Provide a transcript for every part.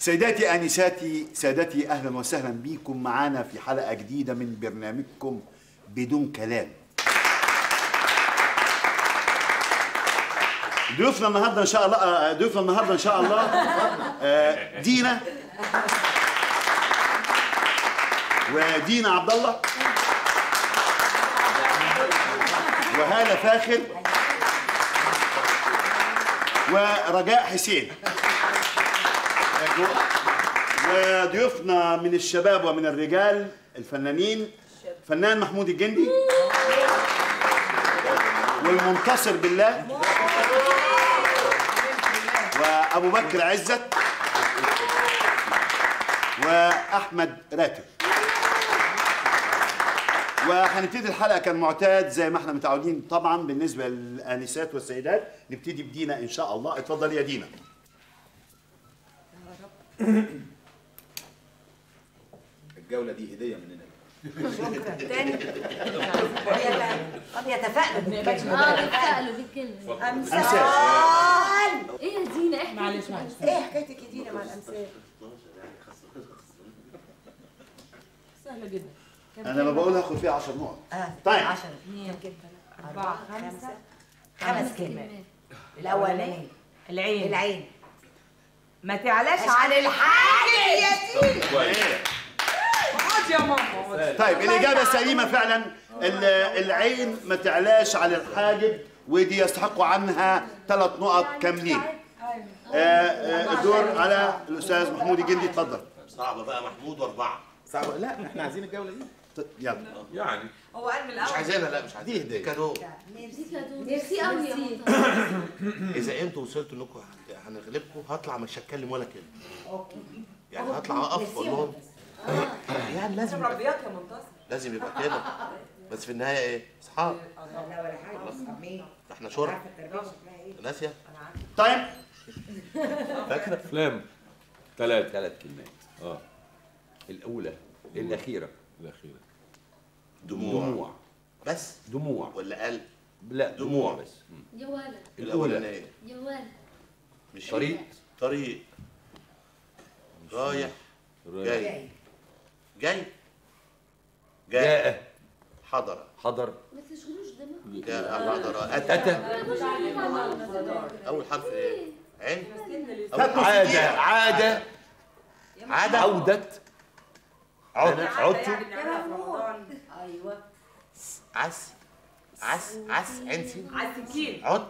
سيداتي انساتي سادتي اهلا وسهلا بيكم معانا في حلقه جديده من برنامجكم بدون كلام ضيوفنا النهارده ان شاء الله آه، ضيوفنا النهارده ان شاء الله آه، دينا ودينا عبد الله وهالة فاخر ورجاء حسين وضيوفنا من الشباب ومن الرجال الفنانين فنان محمود الجندي والمنتصر بالله وابو بكر عزت واحمد راتب وهنبتدي الحلقه كالمعتاد زي ما احنا متعودين طبعا بالنسبه للانسات والسيدات نبتدي بدينا ان شاء الله اتفضلي يا دينا الجولة دي هدية مننا تاني قد يتفائلوا اه بالكلمة تفائلوا بالكلمة أمثال ايه يا دينا احكي معلش معلش ايه حكايتك يا دينا مع الأمثال؟ سهلة جدا انا لما بقول هاخد فيها 10 نقط اه طيب. 10 2 أربعة خمسة خمس خمس كلمات كلمات الأولانية العين العين ما تعلاش عن الحاجة يا دي اقعد يا ماما طيب الاجابه سليمه فعلا ال- العين ما تعلاش على الحاجب ودي يستحق عنها ثلاث نقط كاملين آه، آه، الدور على الاستاذ محمود الجندي اتفضل صعبة بقى محمود واربعة صعبة لا احنا عايزين الجولة دي ط- يلا يعني هو قال من مش الأول عايزينها لا مش عايزين دي هدية. كادو دي كادو ميرسي قوي يا منتصر إذا أنتوا وصلتوا إنكم هت- هنغلبكم هطلع مش هتكلم ولا كلمة اوكي يعني هطلع أقف أقول لهم يعني لازم يبقى ربيات يا منتصر لازم يبقى كده بس في النهاية إيه؟ أصحاب لا ولا حاجة مين؟ إحنا شرب عارفة التربية شكلها ايه؟ ناسية طيب فاكرة افلام ثلاث ثلاث كلمات اه الاولى الاخيره الاخيره دموع دموع بس دموع ولا قلب لا دموع بس يا ولد الاولى الأولانية يا ولد مش طريق طريق رايح جاي جاي جاي جاء جاء حضر حضر ما تشغلوش دماغكم جاء حضر أتى اتى أول حرف إيه؟ عين عاد عاد عادة عودت عد عدت ايوه عس عس عس عين سين على السكين عد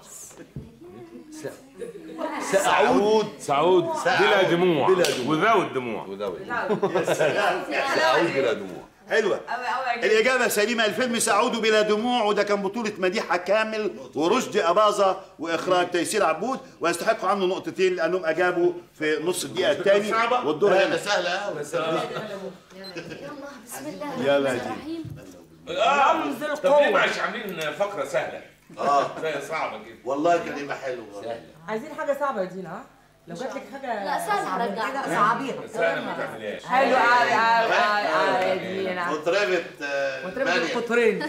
سأعود سأعود بلا دموع بلا دموع. وذوت دموع وذوت سأعود بلا دموع حلوه أوي أوي يا جدع. الإجابة سليمة الفيلم سأعود بلا دموع وده كان بطولة مديحة كامل ورشدي أباظة وإخراج تيسير عبود ويستحقوا عنه نقطتين لأنهم أجابوا في نص الدقيقة الثاني والدور لا هنا ده سهلة أوي يلا بسم الله يلا الرحمن يا دي. الرحيم رمز طب ليه القوة مش عاملين فقرة سهلة؟ اه زي صعبة كده والله كان يبقى حلو عايزين حاجة صعبة يا دينا ها؟ لو جات لك حاجة لا سهل هرجع صعبيها سهلة ما تعملهاش حلو قوي قوي قوي قوي يا دينا مطربة آه، وتربط مانيا القطرين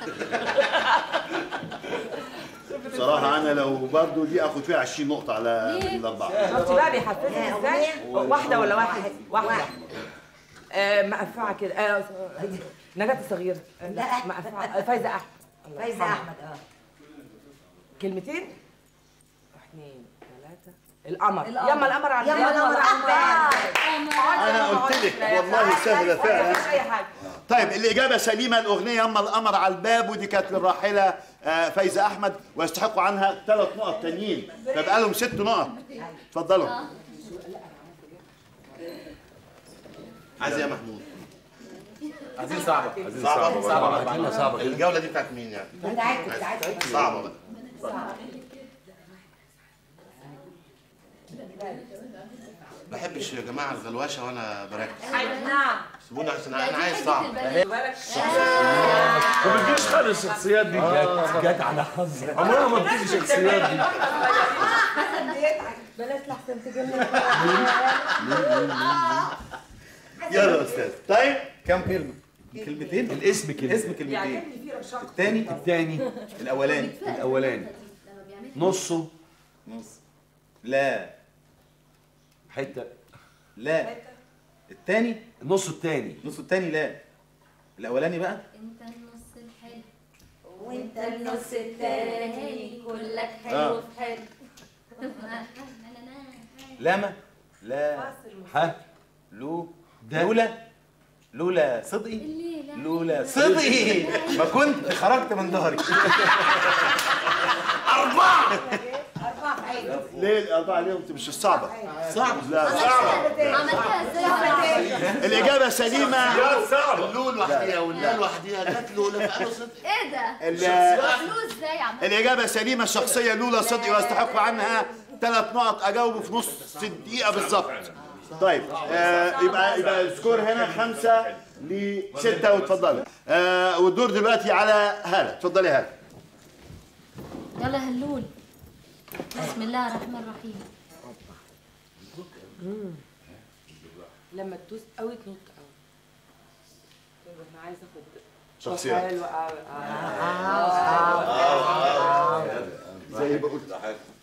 بصراحة أنا لو برضو دي آخد فيها 20 نقطة على ليه؟ الأربعة شفتي بقى بيحفزك يا ازاي؟ أغنية؟ واحدة ولا واحد؟ واحد. واحدة آه، مقفعة كده آه، نجاة الصغيرة آه، لا. مقفعة آه، فايزة أحمد الله فايزة يرحمها. أحمد اه كلمتين واحد اثنين ثلاثة القمر القمر. يما القمر على يما القمر على أنا قلت لك والله سهلة فعلا مفيش أي حاجة طيب الإجابة سليمة الأغنية يما القمر على الباب ودي كانت للراحلة آه، فايزة أحمد ويستحقوا عنها ثلاث نقط تانيين فبقى لهم ست نقط اتفضلوا عايز يا محمود عايزين صعبة عايزين صعبة صعبة صعبة بقى. صعبة الجولة دي بتاعت مين يعني؟ بتاعتكم بتاعتكم صعبة بقى بحبش يا جماعة الغلوشة وأنا بركز نعم سيبوني عشان أنا عايز صعب بالك ما بتجيش خالص الشخصيات دي جت جت على حظ عمرها ما بتيجي الشخصيات دي بلاش لحسن تجيب يلا يا أستاذ طيب كم كلمة؟ كلمتين؟ الاسم كده اسم كلمتين يعجبني فيه رشاقة الثاني الثاني الأولاني الاولاني لما بيعمل نصه نص لا حته لا التاني النص التاني النص التاني لا الاولاني بقى انت النص الحلو وانت النص التاني كلك آه. حلو في حلو لاما لا ها لو ده. لولا لولا صدقي الليلة لولا صدقي ما كنت خرجت من ظهري ليه الاربعه اليوم مش الصعبه صعب لا عملتها ازاي الاجابه سليمه يا صعبة اللول لوحديها واللا لوحديها جت لولا فقالوا صدق ايه ده؟ ال- عملوه ازاي عملتها؟ الإجابة سليمة الشخصية لولا صدقي ويستحق عنها ثلاث نقط أجاوبه في نص دقيقة بالظبط. طيب آه يبقى يبقى السكور هنا خمسة لستة وتفضلي. آه والدور دلوقتي على هالة، اتفضلي هالة. يلا هلول بسم الله الرحمن الرحيم لما تدوس قوي تنط قوي طيب انا عايزه اخد شخصيات. حلو قوي زي ما قلت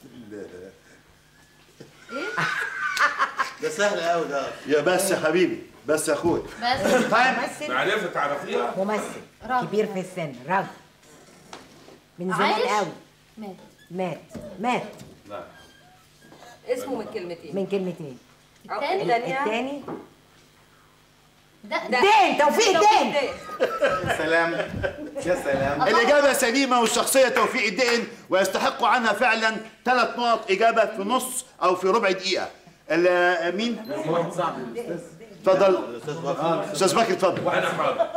ده سهل قوي ده يا بس يا حبيبي بس يا أخوي. بس طيب ممثل معرفة تعرفيها ممثل راجل. كبير في السن راجل من زمان عايش؟ قوي مات مات مات اسمه من كلمتين من كلمتين التاني التانية التاني ده ده دين توفيق دين يا سلام يا سلام الإجابة سليمة والشخصية توفيق الدقن ويستحق عنها فعلا ثلاث نقط إجابة في نص أو في ربع دقيقة. ال- مين؟ اتفضل أستاذ بكر اتفضل. وانا حاضر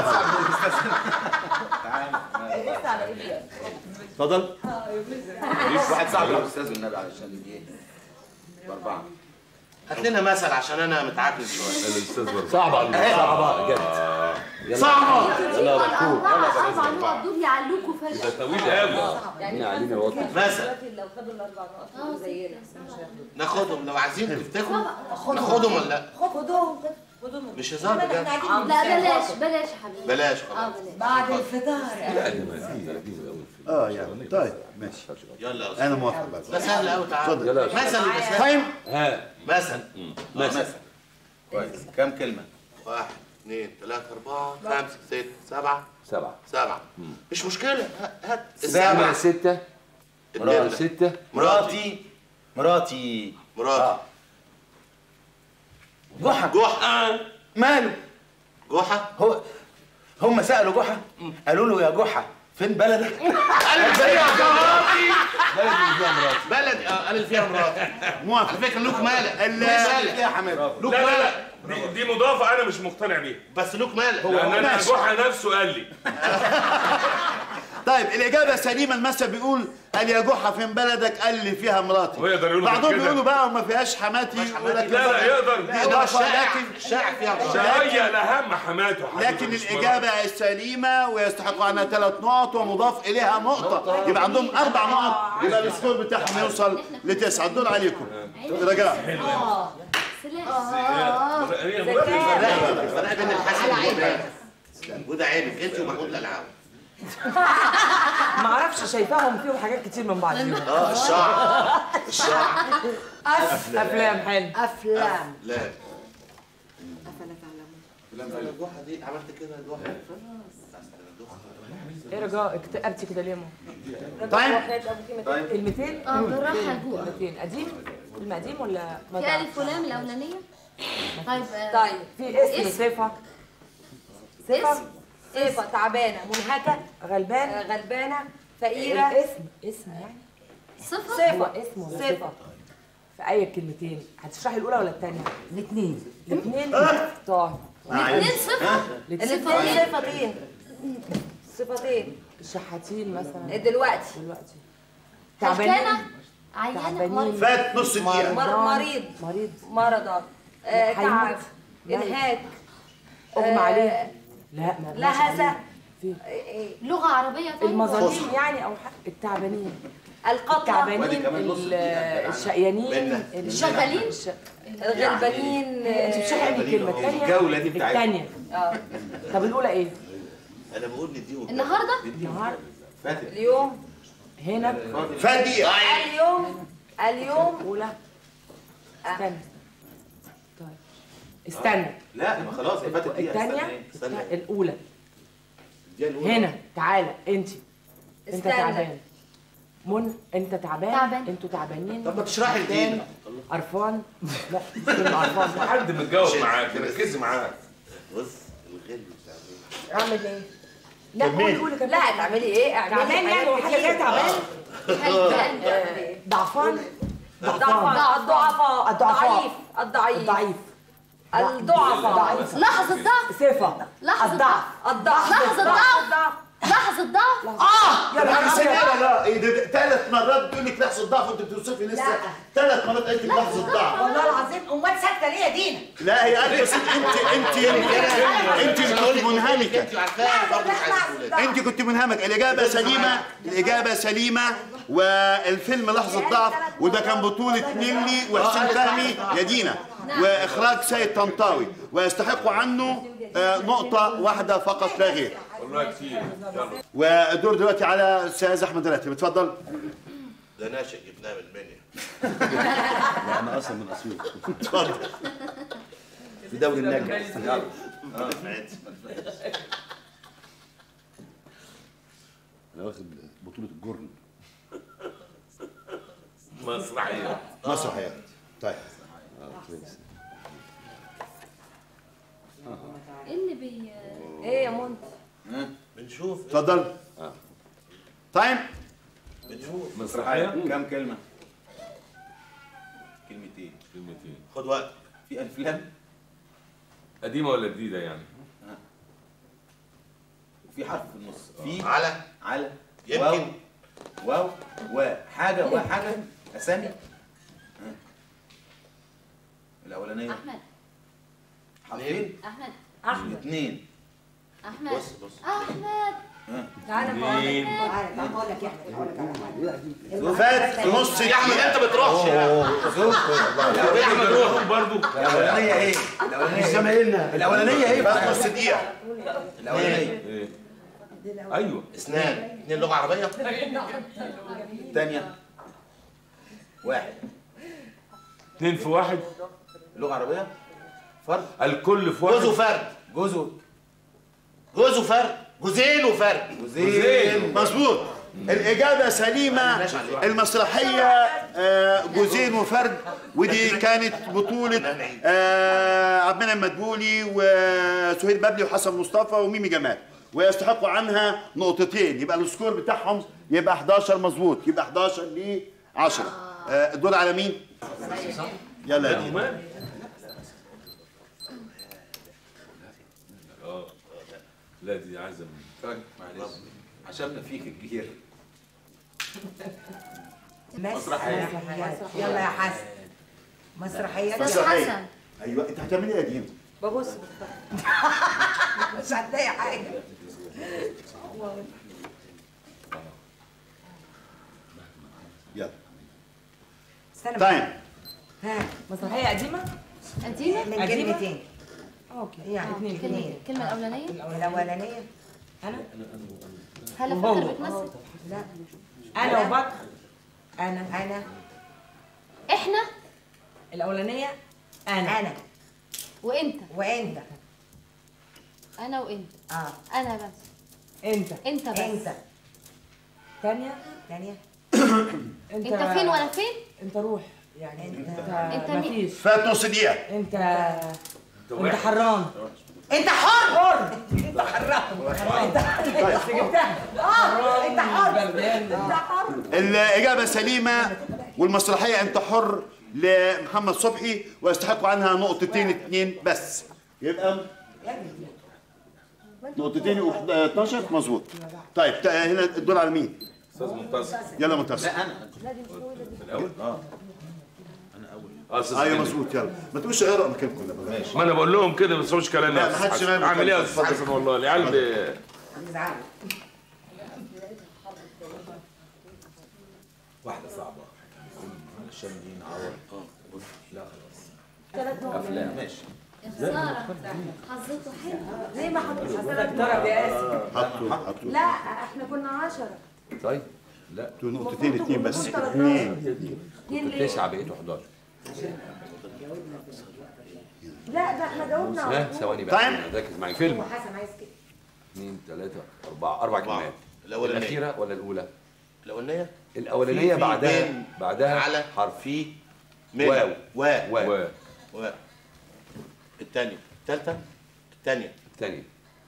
اتفضل. واحد صعب يا استاذ والنبي علشان ايه باربعه هات لنا مثل عشان انا متعجز شويه صعبة صعبة جد صعبة. الأربعة صعب علوها دول يعلوكوا فجأة ده طويل قوي مثل لو خدوا الاربع نقط اه زينا ناخدهم لو عايزين تفتكروا ناخدهم ولا لا خدوهم مش هزار بجد لا بلاش بلاش يا حبيبي بلاش اه خلاص بلاش بعد الفطار اه يعني طيب ماشي يلا يا أستاذ. انا موافق بقى ده سهل قوي تعالى اتفضل. مثل يبقى سهل تايم ها مثل مثلا كويس كام كلمه واحد اثنين ثلاثة أربعة خمسة ستة سبعة سبعة سبعة مش مشكلة هات- هات سبعة السبعة ستة النملة ستة مراتي مراتي مراتي جحا جحا ماله جحا هو هم سالوا جحا قالوا له يا جحا فين بلدك قال فيها مراتي بلد اه قال اللي فيها مراتي موافق على فكرة لوك مالك ال- مالك يا حماد لوك لا لا مالك لا دي, دي مضافة أنا مش مقتنع بيها بس لوك مالك لأن أنا ماشي. جحا نفسه قال لي طيب الاجابه سليمه المثل بيقول قال يا جحا فين بلدك قال لي فيها مراتي هو يقدر يقول غير بعضهم كده؟ بيقولوا بقى وما فيهاش حماتي مفيهاش يقول لك لا لا يقدر دي ده اضافه الشائع لكن الشائع فيها مراتي لكن- شهية أهم حماته حبيبي لكن مش الإجابة السليمة ويستحق عنها ثلاث نقط ومضاف إليها نقطة يبقى عندهم أربع نقط يبقى السكور بتاعهم يوصل لتسعة الدور عليكم رجاء سلاح مرات. هي مرات الفرق بين الحسن والجبال وده عيبك انت ومحمود الالعاب ما اعرفش شايفاهم فيهم حاجات كتير من بعضهم اه الشعر الشعر افلام حلو افلام لا افلا تعلمون لما الجحا دي عملت كده الجحا ايه رجاء اكتئبتي كده ليه يا ماما؟ طيب طيب كلمتين اه بالراحة جوه كلمتين قديم فيلم قديم ولا ما في تعرف؟ ألف ولام الأولانية طيب آه، طيب في اسم اسم. صفة اسم صفة تعبانة منهكة غلبان آه، غلبانة فقيرة الاسم اسم يعني صفة هو صفة اسم ولا صفة. صفة في أي كلمتين هتشرحي الأولى ولا الثانية؟ الاثنين الاثنين طيب الاثنين صفة الاثنين صفتين صفتين شحاتين مثلا دلوقتي دلوقتي هلكانة عيانة تعبانين. مريضة فات نص دقيقة مر- مريض مريض مرضى آه، هيموت. تعب لا. انهاك أغمى آه، عليه لا ما لهسة في آه، لغة عربية طيب المظالم يعني أو حاجة التعبانين القطرة التعبانين كمان نص ال- دقيقة. الشقيانين بينا. ال- الشغالين؟ الش- الغلبانين انت آه، بتشرحي أي كلمة الثانية الجولة دي بتاعتنا. الثانية اه طب الأولى إيه؟ انا بقول نديهم النهاردة النهار فاتت اليوم هنا فات دقيقة اليوم اليوم أولى استنى طيب استنى لا ما خلاص هي فاتت دقيقة الثانيه استنى إيه؟ استنى الاولى الدقيقة الأولى هنا تعالى انت انت استنى. تعبان من انت تعبان تعبان. انتوا تعبانين طب ما تشرحي الدقيقة قرفان لا مش كلمة قرفان حد متجاوب معاك ركزي معاك بص الغل بتاع اعمل ايه؟ لا قولي قولي كمان. لا تعملي ايه؟ اعملي تعبان يعني حاجات وحاجه كتير. زي تعبان آه، ضعفان ضعفاء الضعفاء الضعفاء. الضعيف الضعيف الضعيف الضعفاء لحظة ضعف صفه لحظة الضعف الضعف لحظة ضعف لحظة ضعف يا يا نهار أبيض. لا لا إيه ده- ده ثلاث مرات بتقول لك لحظه ضعف وانت بتوصفي لسه لا. ثلاث مرات قالت لك لحظه ضعف والله العظيم امال ساكته ليه يا دينا؟ لا هي قالت بس انت انت انت اللي كنت منهمكه انت عارفاها برضه مش عايز تقول انت كنت منهمك الاجابه سليمه الاجابه سليمه والفيلم لحظه ضعف وده كان بطوله نيلي وحسين فهمي يا دينا واخراج سيد طنطاوي ويستحق عنه آه، نقطه واحده فقط لا غير والله كتير يلا والدور دلوقتي على استاذ احمد راتب اتفضل ده ناشئ جبناه من المنيا لا انا اصلا من اسيوط اتفضل في دوري النجم يلا انا واخد بطولة الجرن مسرحية مسرحيات طيب ايه اللي بي ايه يا منى بنشوف اتفضل تايم بنشوف مسرحية كم كلمة؟ كلمتين كلمتين خد وقت في افلام قديمة ولا جديدة يعني؟ وفي حرف في النص في على على يمكن واو واو وحاجة وحاجة أسامي ها. الأولانية احمد حرفين احمد احمد اثنين احمد بص بص احمد تعالى بقول لك تعالى تعالى هقول لك يا احمد هقول لك على حاجه فات نص يا احمد دقيقه انت بتروحش يا احمد روحهم برضو الأولانية إيه؟ الأولانية إيه؟ زمايلنا الأولانية إيه؟ فات نص دقيقه الأولانية ايه ايوه اسنان اثنين لغة عربية الثانية واحد اتنين في واحد لغة عربية فرد الكل في جوز واحد وفرد جزء جوز وفرد جوزين وفرد جزئين مظبوط الإجابة سليمة المسرحية آه، جوزين وفرد ودي كانت بطولة آه، عبد المنعم مدبولي وسهير بابلي وحسن مصطفى وميمي جمال ويستحقوا عنها نقطتين يبقى السكور بتاعهم يبقى 11 مظبوط يبقى 11 ل 10 آه، الدور على مين؟ يلا يا دينا ومال؟ اه لا دي عايزة من فرد معلش عشان فيك كبير مسرحيات يلا يا حسن مسرحيات استاذ مسرحية. حسن ايوه انت هتعملي ايه يا دينا؟ ببص مش هتلاقي حاجه يلا استنى تايم ها مسرحيه قديمه قديمة من قديمة؟ كلمتين اوكي يعني اتنين كلمة اثنين الكلمة الأولانية الاولانيه انا هلا وهو. فاكر بتمثل لا انا وبكر انا انا احنا الاولانيه انا انا وانت وانت انا وانت اه انا بس انت انت بس انت ثانيه ثانيه انت انت فين وانا فين انت روح يعني انت انت انت مين؟ مفيش فات نص دقيقة انت انت حران انت حر حر انت حرام انت بس جبتها اه انت حر انت حر الإجابة سليمة والمسرحية أنت حر لمحمد صبحي ويستحقوا عنها نقطتين اتنين بس يبقى نقطتين و 12 مظبوط طيب تا- هنا الدور على مين؟ استاذ منتصر يلا منتصر الاول اه اه استاذ ايوه جميل. مظبوط يلا ما تقولش اقرا مكانكم ماشي ما انا بقول لهم كده ما تسمعوش كلام لا، يا ما أستاذ حدش حسن. غير اعمل ايه يا اتفضل. استاذ حسن والله العيال ب- زعل واحدة صعبة علشان دي نعور اه لا خلاص أفلام ماشي يا خسارة حظته حلو زي ما حضرتك ضرب يا اسف حطوا حطوا لا احنا كنا عشرة طيب لا نقطتين اتنين بس اتنين اتنين ليه؟ تسعة بقيتوا 11 لا ده احنا جاوبنا على ها طول. ثواني بقى طيب. ركز معايا فيلم حسن عايز كده اثنين ثلاثة أربعة أربع كلمات الأولانية. الأخيرة ولا الأولى؟ الاولانيه الأولانية في بعدها بين بعدها على حرفي من واو و واو و الثانيه الثالثه الثانيه الثانية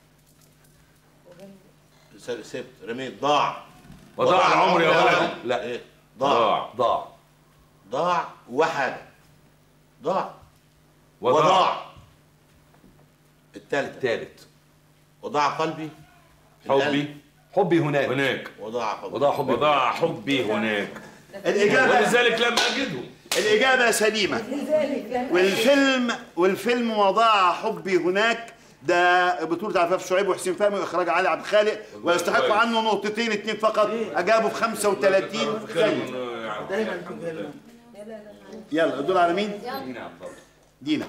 سبت رميت ضاع وضاع العمر يا ولد لا إيه؟ ضاع ضاع ضاع وحاجه ضاع وضاع وضاع الثالثه الثالث وضاع قلبي حبي حبي هناك هناك وضاع حبي وضاع حبي وضاع حبي هناك الإجابة ولذلك لم أجده الإجابة سليمة والفيلم والفيلم وضاع حبي هناك ده بطولة عفاف شعيب وحسين فهمي وإخراج علي عبد الخالق ويستحق عنه نقطتين اتنين فقط أجابوا في 35 ثانية يلا الدور على مين؟ دينا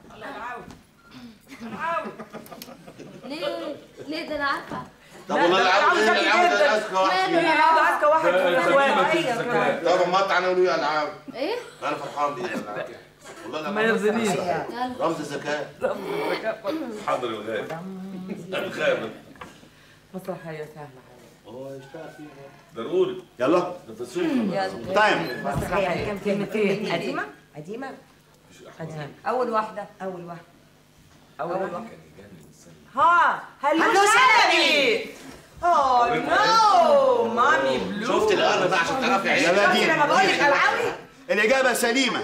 ليه ليه ده انا عارفه طب والله العاب ايه الالعاب ده اذكى واحد ماله؟ فيهم. قاعد عسكر واحد في قيمة الواقعية الذكاء. كمان. طب ما انا اقول العاب ايه انا فرحان بيه الالعاب والله ما العظيم. يرضينيش يلا رمز الذكاء حاضر الغايب الغايب مسرحية سهلة هو يشتغل فيه ضروري يلا نفسوه تايم مسرحية كام كلمتين قديمة؟ قديمة قديمة أول واحدة أول واحدة أول واحدة ها هلو شلبي اوه نو مامي بلو شفت القرن ده عشان تعرفي عيش يلا شفتي لما بقول لك العوي الإجابة سليمة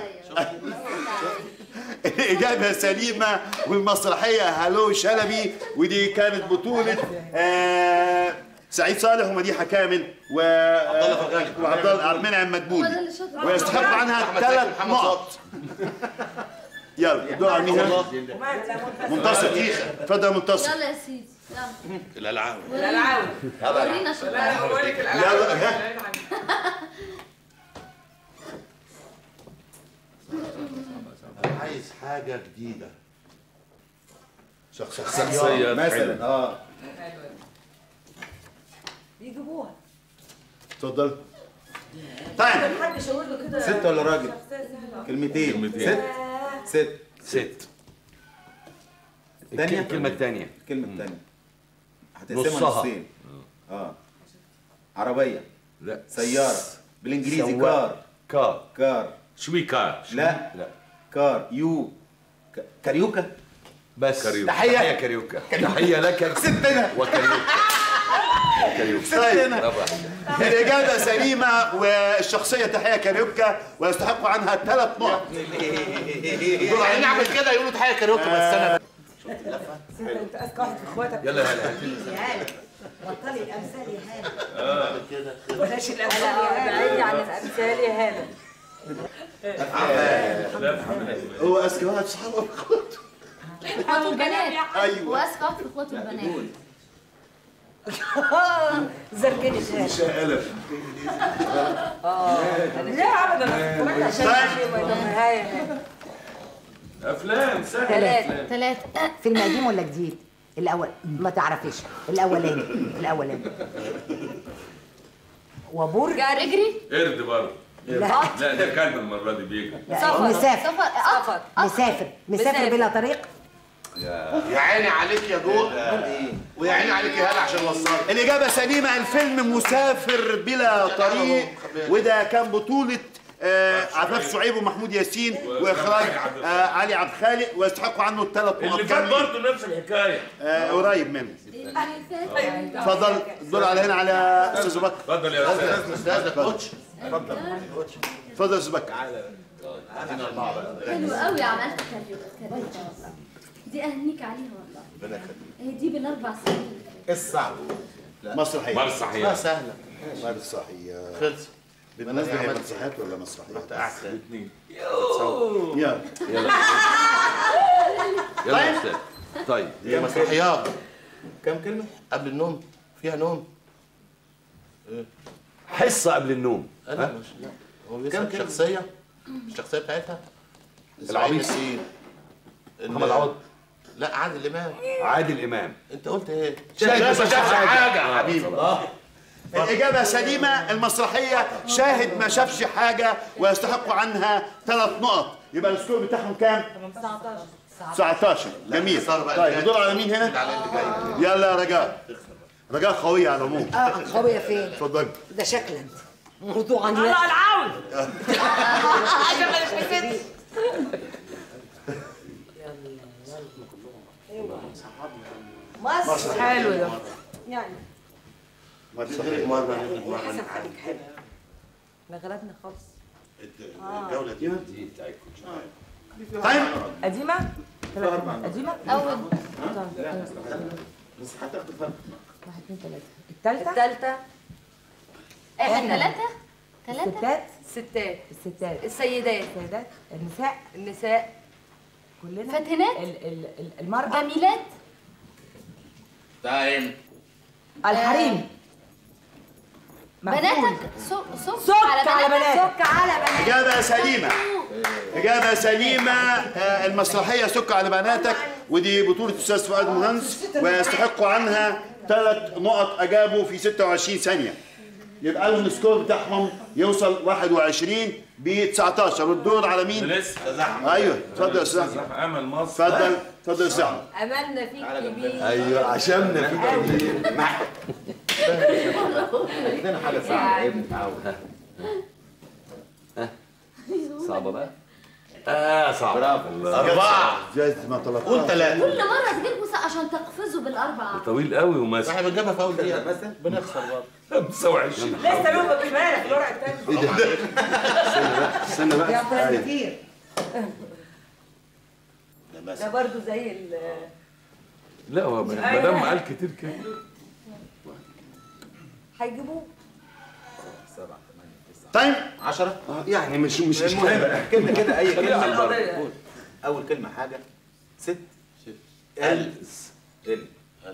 الإجابة سليمة والمسرحية هلو شلبي ودي كانت بطولة آه سعيد صالح ومديحة كامل و عبد الله فرغاني. وعبد الله عبد المنعم هو ده مدبولي اللي شاطر ويستحق عنها أحمد زكي ثلاث ومحمد نقط يلا الدور على مين هنا؟ منتصر اتفضل يا منتصر يلا يا سيدي يلا الالعاب العوي ورينا شطارة بقول لك يلا ها. انا عايز حاجه جديده شخصية مثلا اه بيجيبوها اتفضل تايم محدش يقول له كده ست ولا راجل؟ كلمتين كلمتين. ست ست ست الثانية؟ الكلمة الثانية الكلمة الثانية هتقسمها نصها. نصين اه عربية لا سيارة بالانجليزي سواق. كار كار كار شويكار لا لا كار يو ك- كاريوكا بس كاريوكا. تحية تحية كاريوكا تحية لك ستنا وكاريوكا كاريوكا طيب برافو عليك. الإجابة سليمة والشخصية تحية كاريوكا ويستحق عنها ثلاث نقط يعني نعمل كده يقولوا تحيه كاريوكا بس انا انت اذكى واحد في اخواتك يلا هلا هات بطلي الامثال يا هاني بعمل كده كده. بلاش الامثال يا هاني بعيد عن الامثال يا هاني هو أذكى واحد صحابه اخواته البنات هو أيوه اسف في اخواته البنات زرجني هاني شقلب لا ابدا عشان شيء ما يضمنها يا هاني افلام سهله ثلاثة ثلاثة فيلم قديم ولا جديد؟ الأول ما تعرفيش الأولاني الأولاني وبرج اجري قرد برضه لا لا ده كلب المره دي بيجري لا، مسافر سفر قطر مسافر مسافر بلا طريق يا عيني عليك يا ضوء ويا عيني عليك يا هلا عشان وصلت الإجابة سليمة الفيلم مسافر بلا طريق وده كان بطولة آه عفاف شعيب ومحمود ياسين وإخراج آه علي عبد الخالق ويستحقوا عنه الثلاث نقط اللي فات برضه نفس الحكايه آه قريب منه اللي فات اتفضل الدور على هنا على أستاذ بكر اتفضل يا استاذ استاذ كوتش اتفضل يا أستاذ بكر حلو قوي عملت كاريوكا دي اهنيك عليها والله هي دي بالاربع سنين الصعب مسرحية مره لا صحيح سهله مسرحية خلص بالنسبة هي مسرحيات ولا مسرحيات؟ قاعد يلا يلا يا استاذ طيب هي مسرحيات كم كلمة؟ قبل النوم فيها نوم حصة قبل النوم انا مش لا هو بيسأل شخصيه الشخصيه بتاعتها العبيط. إسماعيل ياسين. محمد عوض لا عادل امام عادل إمام انت قلت ايه شاهد ما شافش حاجة. يا حبيبي الإجابة سليمة المسرحية شاهد ما شافش حاجة ويستحق عنها ثلاث نقط يبقى السكور بتاعهم كام 19 19 جميل صار بقى طيب اللي الدور على مين هنا على اللي جاي يلا يا رجاء رجاء قوية على العموم اه قوية فين؟ اتفضل ده شكلا انت موضوع عن الله العون عشان ما نتحسدش مصر حلو ده يعني ما تصدق مرة حسن عليك حلو احنا غلبنا خالص الجولة دي طيب قديمة؟ قديمة؟ اول بس هتاخد فرق واحد اثنين ثلاثة الثالثة؟ الثالثة احنا ثلاثة ثلاثة الستات الستات الستات السيدات السيدات النساء النساء كلنا فتنات ال- ال- ال- المرأة جميلات تعال الحريم مفعول. بناتك سك سك سك على بنات سك على بنات إجابة سليمة إجابة سليمة آه، المسرحية سك على بناتك ودي بطولة الأستاذ فؤاد مهندس ويستحق عنها ثلاث نقط أجابوا في 26 ثانية يبقى لهم السكور بتاعهم يوصل 21 ب 19 والدور على مين؟ لسه ايوه اتفضل يا استاذ أحمد. امل مصر اتفضل اتفضل يا استاذ أحمد. املنا فيك كبير ايوه عشمنا في تغيير عندنا حاجه صعبه يا ابني تعود صعبه بقى اه صعب برافو أربعة جايز ما طلبت قول ثلاثة كل مرة تجيبوا سق عشان تقفزوا بالأربعة طويل قوي وماسك احنا بنجيبها في أول دقيقة مثلا بنخسر برضه 25 لسه لهم بالك الورقة الثانية استنى بقى يا فلان كتير ده برضو زي ال لا هو ما دام قال كتير كده هيجيبوه سبعة ثمانية تسعة طيب 10 يعني مش مش المهم احكي لنا كده اي كلمه القضية. قول. اول كلمه حاجه ست ست. ال ال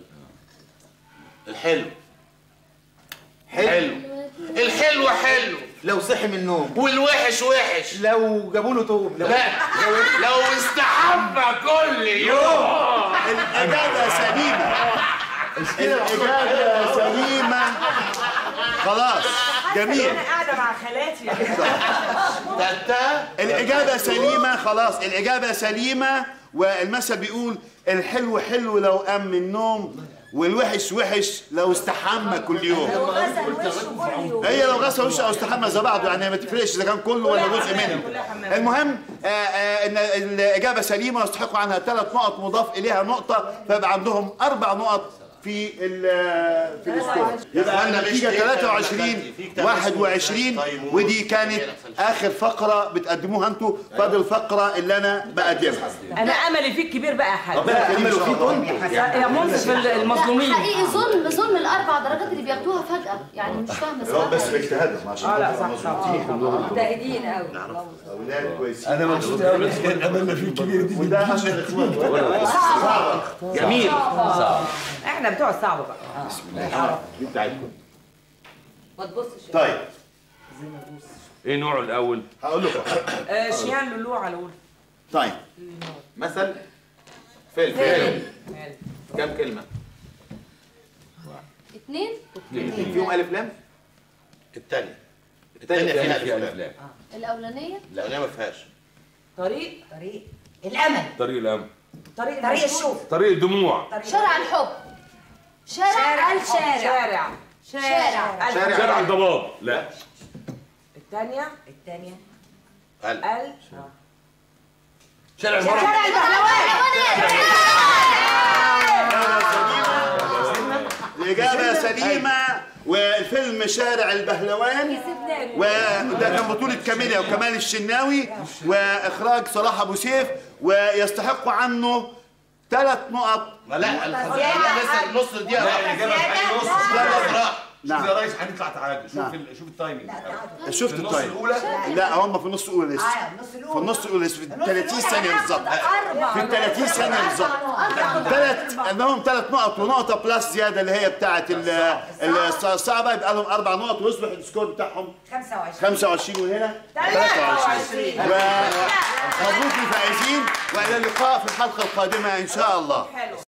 الحلو حلو حلو الحلو حلو لو صحي من النوم والوحش وحش لو جابوا له توب لو لا لو استحمى كل يوم الإجابة سليمة الإجابة سليمة خلاص جميل انا قاعدة مع خالاتي يا تالتة الإجابة سليمة خلاص الإجابة سليمة والمثل بيقول الحلو حلو لو قام من النوم والوحش وحش لو استحمى كل يوم غسل وشه كل يوم هي لو غسل وشه او استحمى زي بعضه يعني ما تفرقش اذا كان كله ولا جزء منه المهم آه، آه، ان الاجابه سليمه ويستحقوا عنها ثلاث نقط مضاف اليها نقطه فيبقى عندهم اربع نقط في ال- في السكور يبقى النتيجه 23 21 ودي كانت اخر فقره بتقدموها انتوا فاضل الفقره اللي انا بقدمها انا املي فيك كبير بقى يا حاج عملوا فيه يا يا منصف المظلومين حقيقي ظلم ظلم الأربع درجات اللي بياخدوها فجأة يعني مش فاهمة صراحة بس باجتهادهم عشان اه لا صح صح مجتهدين قوي اولاد كويسين انا مبسوط قوي بس كان املنا في الكبير دي وده عشان اخوات جميل احنا بتوع الصعب بقى دي بتاعتكم ما تبصش طيب ايه نوعه الاول؟ هقول لكم آه، شيان لولو على اول طيب مثل فيلم كم كلمه اتنين فيهم الف لام الثانية الثانيه الثانية فيها فيها الف ألف لام الأولانية لا أنا ما فيهاش طريق طريق الامل طريق الامل طريق طريق المشروع. الشوف طريق الدموع شارع الحب شارع الشارع شارع شارع شارع شارع الضباب لا الثانية الثانية قال ال شارع المرأة شارع الإجابة سليمة والفيلم شارع البهلوان وده كان بطولة كاميليا وكمال الشناوي وإخراج صلاح أبو سيف ويستحق عنه ثلاث نقط ما لا الخزينة لسه النص دقيقة نعم يا ريس هنطلع تعادل شوف نعم. ال- شوف التايمنج شفت النص التايم الاولى لا هم في النص الأولى لسه اه النص في الاول النص الأولى لسه في 30 ثانية بالظبط في ال 30 ثانية بالظبط أربع ثلاث عندهم ثلاث نقط ونقطة بلس زيادة اللي هي بتاعة ال- ال- الصعبة يبقى لهم أربع نقط ويصبح السكور بتاعهم 25 25 وهنا 23 ومبروك الفائزين والى اللقاء في الحلقه القادمه ان شاء الله حلو